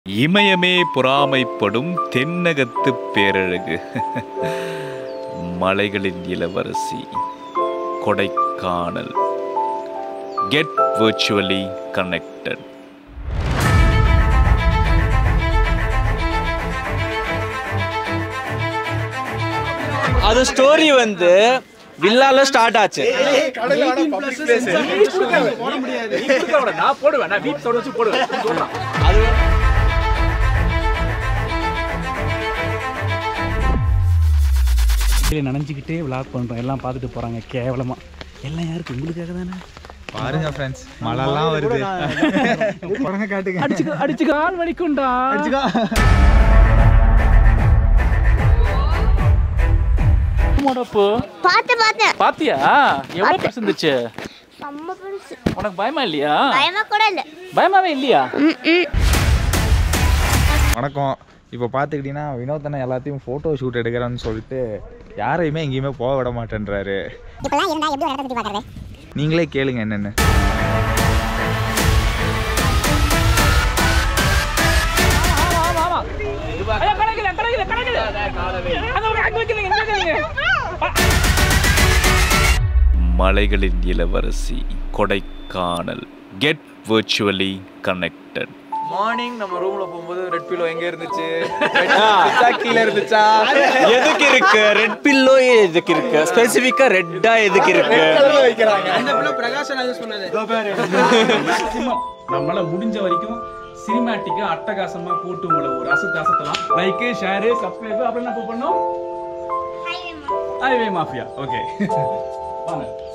இமயமே பொறாமைப்படும் தென்னகத்து பேரழகு மலைகளின் இளவரசி கொடைக்கானல் கெட் virtually கனெக்டட் அது ஸ்டோரி வந்து வில்லால ஸ்டார்ட் ஆச்சு நான் போடுவேன் நான் வீட்டோட வச்சு போடுவேன் சொல்றேன் அது கீழே நனைஞ்சிக்கிட்டே விளாக் பண்ணுறோம் எல்லாம் பார்த்துட்டு போகிறாங்க கேவலமாக எல்லாம் யாருக்கு உங்களுக்காக தானே பாருங்க ஃப்ரெண்ட்ஸ் மழைலாம் வருது படங்க காட்டுங்க அடிச்சுக்க அடிச்சுக்க ஆள் வலிக்கும்டா மோடப்பு பார்த்து பார்த்தேன் பாத்தியா எவ்வளவு பெருசு இருந்துச்சு செம்ம பெருசு உனக்கு பயமா இல்லையா பயமா கூட இல்ல பயமாவே இல்லையா ம், ம். வணக்கம் இப்போ பார்த்துக்கிட்டிங்கன்னா வினோத் அண்ணா எல்லாத்தையும் ஃபோட்டோ ஷூட் எடுக்கிறேன்னு சொல்லிட்டு யாரையுமே எங்கேயுமே போக விட மாட்டேன்றாரு இப்பெல்லாம் இருந்தா எப்படி ஒரு இடத்த சுத்தி பார்க்கறது நீங்களே கேளுங்க என்னென்னு ஐயா, கிடைக்கல, கிடைக்கல, கிடைக்கல. அங்க வைக்க, அங்க வைக்கலைங்க, இங்க வைக்கலைங்க. மலைகளின் இளவரசி Kodaikanal get virtually connected morning நம்ம ரூம்ல போகும்போது ரெட் பில்லோ எங்க இருந்துச்சு கீழே இருந்துச்சா எதுக்கு இருக்கு ரெட் பில்லோ எதுக்கு இருக்கு ஸ்பெசிஃபிக்கா ரெட்டா எதுக்கு இருக்கு மேக்ஸிமம் நம்மளால முடிஞ்ச வரைக்கும் சினிமேட்டிக்கா அட்டகாசமா போட்டு உங்களை ஒரு அசத்து அசத்தலாம் லைக் ஷேர் சப்ஸ்கிரைப் அப்புறம் என்ன பண்ணோம் ஹைவே மாஃபியா ஓகே வாங்க